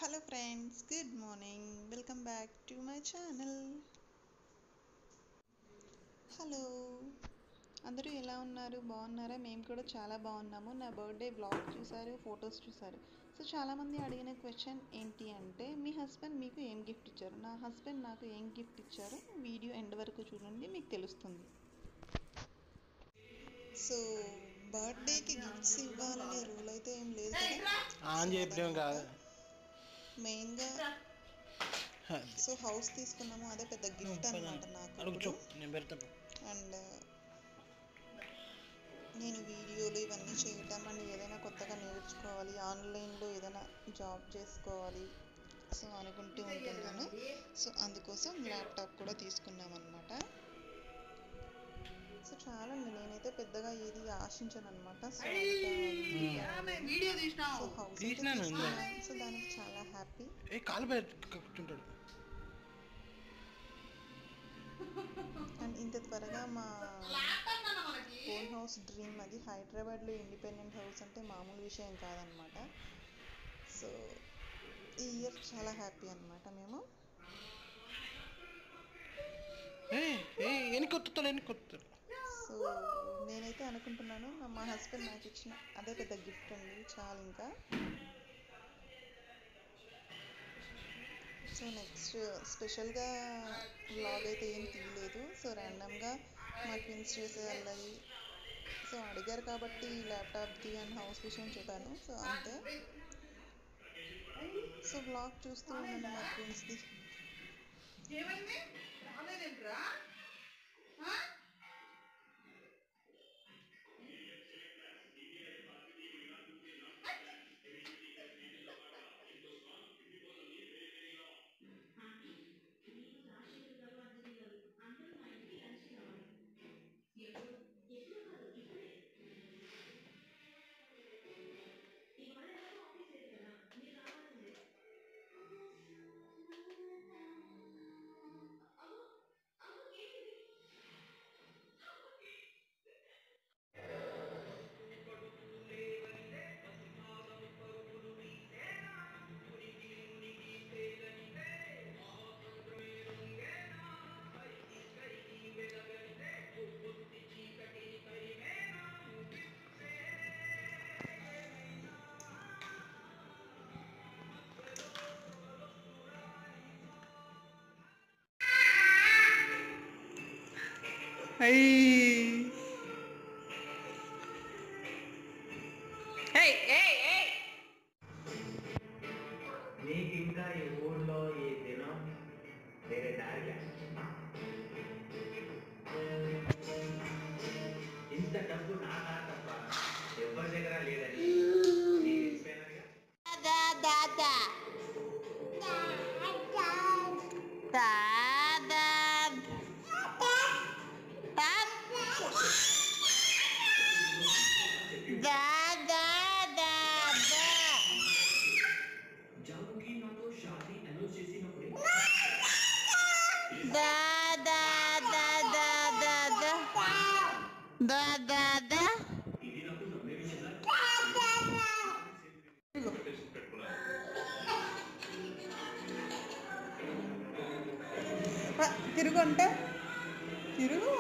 Hello friends good morning welcome back to my channel hello అందరూ ఎలా ఉన్నారు బాగున్నారా మేము కూడా చాలా బాగున్నాము నా బర్త్డే బ్లాగ్ చూసారు ఫొటోస్ చూసారు సో చాలామంది అడిగిన క్వశ్చన్ ఏంటి అంటే మీ హస్బెండ్ మీకు ఏం గిఫ్ట్ ఇచ్చారు నా హస్బెండ్ నాకు ఏం గిఫ్ట్ ఇచ్చారో వీడియో ఎండ్ వరకు చూడండి మీకు తెలుస్తుంది సో బర్త్డేకి గిఫ్ట్స్ ఇవ్వాలనే రూల్ అయితే ఏం లేదు కదా ఆన్ చెప్పడం కాదు మెయిన్గా సో హౌస్ తీసుకున్నాము అదే పెద్ద గిఫ్ట్ అనమాట నాకు అడుగుచో నేను పెడతాను అండ్ నేను వీడియోలు ఇవన్నీ చేయటం అండ్ ఏదైనా కొత్తగా నేర్చుకోవాలి ఆన్లైన్లో ఏదైనా జాబ్ చేసుకోవాలి సో అనుకుంటూ ఉంటున్నాను సో అందుకోసం ల్యాప్టాప్ కూడా తీసుకున్నాం అనమాట సో చాలా అండి నేనైతే పెద్దగా ఏది ఆశించను అనమాట సో వీడియో తీసినావు సో హౌస్ తీసినాను ఇందులో. సో దానికి చాలా హ్యాపీ ఏ కాలు పెట్టుకుంటాడు అండ్ ఇంత త్వరగా మా ఓన్ హౌస్ డ్రీమ్ అది హైదరాబాద్లో ఇండిపెండెంట్ హౌస్ అంటే మామూలు విషయం కాదనమాట సో ఈ ఇయర్ చాలా హ్యాపీ అనమాట మేము ఏ ఏ ఎన్ని కొత్తాడు ఎన్ని కొత్తాడు సో నేనైతే అనుకుంటున్నాను నా- మా హస్బెండ్ నాకు ఇచ్చిన అదే పెద్ద గిఫ్ట్ అండి చాలు ఇంకా సో నెక్స్ట్ స్పెషల్గా వ్లాగ్ అయితే ఏం తీయలేదు సో ర్యాండమ్గా మా ట్విన్స్ చేసే వాళ్ళది సో అడిగారు కాబట్టి ల్యాప్టాప్ది అండ్ హౌస్ విషయం చెప్పాను సో అంతే సో వ్లాగ్ చూస్తూ ఉన్నాను మా ట్విన్స్ది ఏమైంది రాలేదేంట్రా ఆ? ఏయ్ ఏయ్ ఏయ్ నీకు ఇంకా ఈ ఊర్లో ఈ దినం వేరే దారిగా ఇంత డబ్బు నా నా తప్ప ఎవరి దగ్గర లేదని నీకు తెలిసిపోయినదిగా జానుకి నాతో షాదీ అనౌన్స్ చేసినప్పుడే ఇది నాకు నమ్మే విషయం తిరుగు అంటే తిరుగు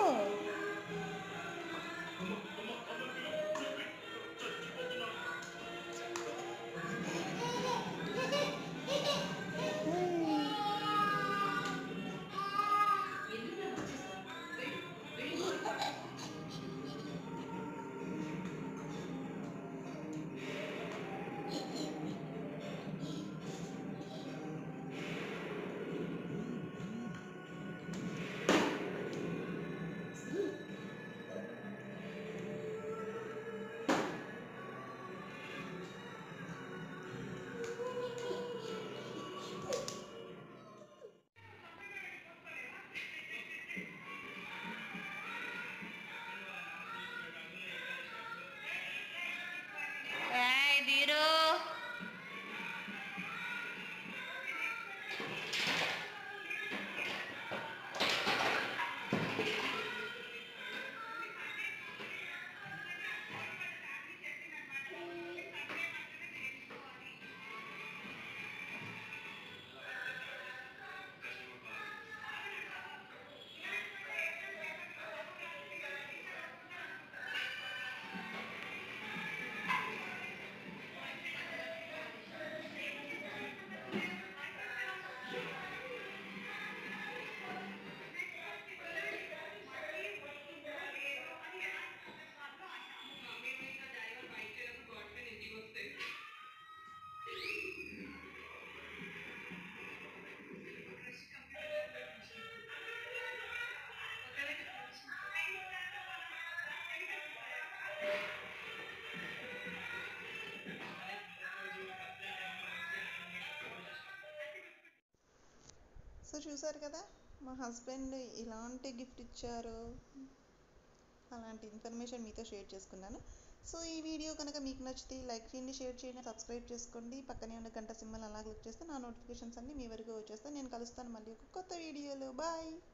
సో చూసారు కదా మా హస్బెండ్ ఇలాంటి గిఫ్ట్ ఇచ్చారు అలాంటి ఇన్ఫర్మేషన్ మీతో షేర్ చేసుకున్నాను సో ఈ వీడియో కనుక మీకు నచ్చితే లైక్ చేయండి షేర్ చేయండి సబ్స్క్రైబ్ చేసుకోండి పక్కనే ఉన్న గంట సింబల్ అలా క్లిక్ చేస్తే నా నోటిఫికేషన్స్ అన్నీ మీ వరకు వచ్చేస్తాయి నేను కలుస్తాను మళ్ళీ ఒక కొత్త వీడియోలో బాయ్